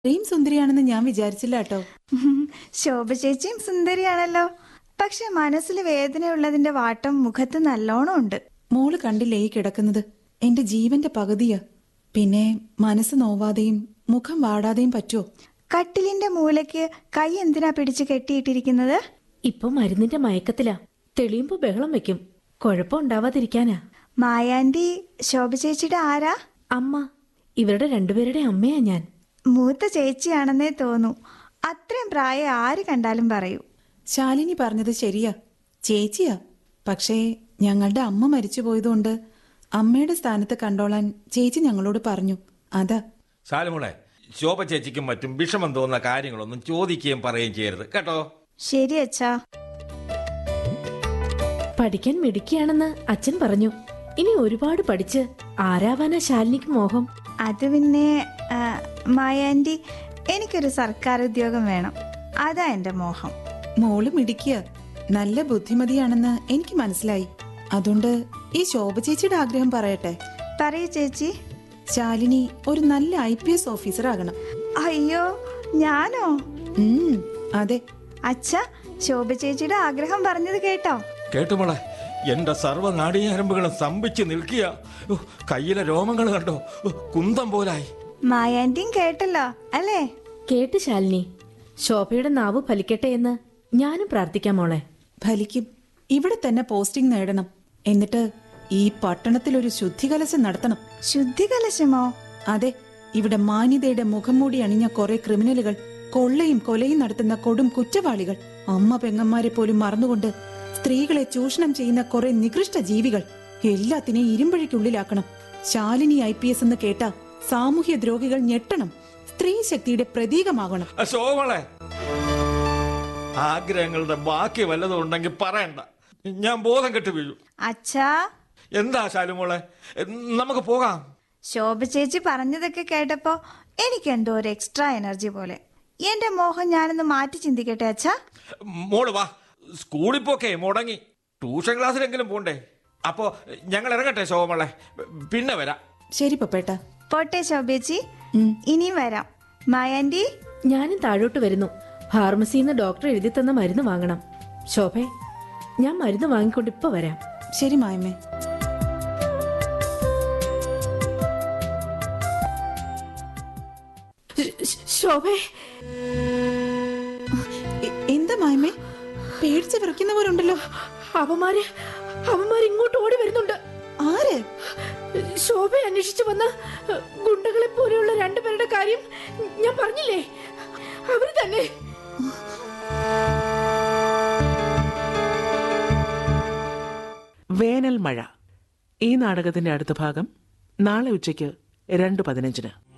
ഇത്രയും സുന്ദരിയാണെന്ന് ഞാൻ വിചാരിച്ചില്ല കേട്ടോ ശോഭ ചേച്ചിയും സുന്ദരിയാണല്ലോ പക്ഷെ മനസ്സിൽ വേദനയുള്ളതിന്റെ വാട്ടം മുഖത്ത് നല്ലോണം ഉണ്ട് മോള് കണ്ടില്ലേ ഈ കിടക്കുന്നത് എന്റെ ജീവന്റെ പകുതിയാ പിന്നെ മനസ്സ് നോവാതെയും മുഖം വാടാതെയും പറ്റുമോ കട്ടിലിന്റെ മൂലയ്ക്ക് കൈ എന്തിനാ പിടിച്ച് കെട്ടിയിട്ടിരിക്കുന്നത് ഇപ്പൊ മരുന്നിന്റെ മയക്കത്തിലാ തെളിയുമ്പോ ബഹളം വെക്കും കുഴപ്പമുണ്ടാവാതിരിക്കാനാ മായാൻറ്റി ശോഭ ചേച്ചിയുടെ ആരാ അമ്മ ഇവരുടെ രണ്ടുപേരുടെ അമ്മയാ ഞാൻ മൂത്ത ചേച്ചിയാണെന്നേ തോന്നൂ അത്രയും പ്രായം ആര് കണ്ടാലും പറയൂ ശാലിനി പറഞ്ഞത് ശരിയാ ചേച്ചിയാ പക്ഷേ ഞങ്ങളുടെ അമ്മ മരിച്ചു പോയതുകൊണ്ട് അമ്മയുടെ സ്ഥാനത്ത് കണ്ടോളാൻ ചേച്ചി ഞങ്ങളോട് പറഞ്ഞു അതാ ശാലുമോളെ ശോഭ ചേച്ചിക്കും മറ്റും വിഷമം തോന്നുന്ന കാര്യങ്ങളൊന്നും ചോദിക്കുകയും പറയുകയും ചെയ്യരുത് കേട്ടോ ശരി അച്ഛാ പഠിക്കാൻ മിടുക്കിയാണെന്ന് അച്ഛൻ പറഞ്ഞു ഇനി ഒരുപാട് പഠിച്ച് ആരാവാനാ ശാലിനിക്ക് മോഹം അത് പിന്നെ ആ, മായാൻറ്റി എനിക്കൊരു സർക്കാർ ഉദ്യോഗം വേണം അതാ എന്റെ മോഹം മോള് മിടിക്കുക നല്ല ബുദ്ധിമതിയാണെന്ന് എനിക്ക് മനസ്സിലായി അതുകൊണ്ട് ഈ ശോഭ ചേച്ചിയുടെ ആഗ്രഹം പറയട്ടെ പറയൂ ചേച്ചി ശാലിനി ഒരു നല്ല ഐ പി എസ് ഓഫീസർ ആകണം അയ്യോ ഞാനോ ഉം, അതെ അച്ഛ ശോഭ ചേച്ചിയുടെ ആഗ്രഹം പറഞ്ഞത് കേട്ടോ കേട്ടു മോളെ എന്റെ സർവ്വ നാടീഞരമ്പുകളും സ്തംഭിച്ച് നിൽക്കുക ഓ, കയ്യിലെ രോമങ്ങൾ കണ്ടോ ഓ, കുന്തം പോലായി മായാൻറ്റിയും കേട്ടല്ലോ അല്ലേ കേട്ട് ശാലിനി ശോഭയുടെ നാവ് ഫലിക്കട്ടെ എന്ന് ഞാനും പ്രാർത്ഥിക്കാം മോളെ ഫലിക്കും ഇവിടെ തന്നെ പോസ്റ്റിംഗ് നേടണം എന്നിട്ട് ഈ പട്ടണത്തിൽ ഒരു ശുദ്ധികലശം നടത്തണം ശുദ്ധികലശമോ അതെ ഇവിടെ മാന്യതയുടെ മുഖം മൂടി അണിഞ്ഞ കുറെ ക്രിമിനലുകൾ കൊള്ളയും കൊലയും നടത്തുന്ന കൊടും കുറ്റവാളികൾ അമ്മ പെങ്ങന്മാരെ പോലും മറന്നുകൊണ്ട് സ്ത്രീകളെ ചൂഷണം ചെയ്യുന്ന കുറെ നികൃഷ്ട ജീവികൾ എല്ലാത്തിനെയും ഇരുമ്പഴിക്കുള്ളിലാക്കണം ശാലിനി ഐ പി എസ് എന്ന് കേട്ട സാമൂഹ്യ ദ്രോഹികൾ ഞെട്ടണം സ്ത്രീ ശക്തിയുടെ പ്രതീകമാകണം ആ, ശോഭളെ ആഗ്രഹങ്ങളുടെ ബാക്കി വല്ലതും ഉണ്ടെങ്കിൽ പറയണ്ട ഞാൻ ബോധം കെട്ട് വീഴും അച്ഛാ എന്താ ശാലുമോളെ നമുക്ക് പോകാം ശോഭ ചേച്ചി പറഞ്ഞതൊക്കെ കേട്ടപ്പോ എനിക്ക് എന്തോ ഒരു എക്സ്ട്രാ എനർജി പോലെ എന്റെ മോഹം ഞാനൊന്ന് മാറ്റി ചിന്തിക്കട്ടെ അച്ഛാ മോള് വാ സ്കൂളിൽ പോക്കേ മുടങ്ങി ട്യൂഷൻ ക്ലാസ്സിലെങ്കിലും പോണ്ടേ അപ്പോ ഞങ്ങൾ ഇറങ്ങട്ടെ ശോഭമോളെ പിന്നെ വരാം ശരി പപ്പേട്ട പോട്ടെ ശോഭേച്ചി ഇനിയും വരാം മായാൻറ്റി ഞാനും താഴോട്ട് വരുന്നു ഫാർമസിന്ന് ഡോക്ടർ എഴുതി തന്ന മരുന്ന് വാങ്ങണം ശോഭേ ഞാൻ മരുന്ന് വാങ്ങിക്കൊണ്ട് ഇപ്പൊ വരാം ശരി മായമ്മേ ശ്- ശ്- ശോഭേ എ- എന്താ മായമ്മേ പേടിച്ച് വിറയ്ക്കുന്നവരുണ്ടല്ലോ അവന്മാര് അവന്മാര് ഇങ്ങോട്ട് ഓടി വരുന്നുണ്ട് ആര് ശോഭയെ അന്വേഷിച്ചു വന്ന ഗുണ്ടകളെ പോലെയുള്ള രണ്ടുപേരുടെ കാര്യം ഞാൻ പറഞ്ഞില്ലേ അവര് തന്നെ വേനൽ മഴ ഈ നാടകത്തിന്റെ അടുത്ത ഭാഗം നാളെ ഉച്ചയ്ക്ക് രണ്ട് പതിനഞ്ചിന്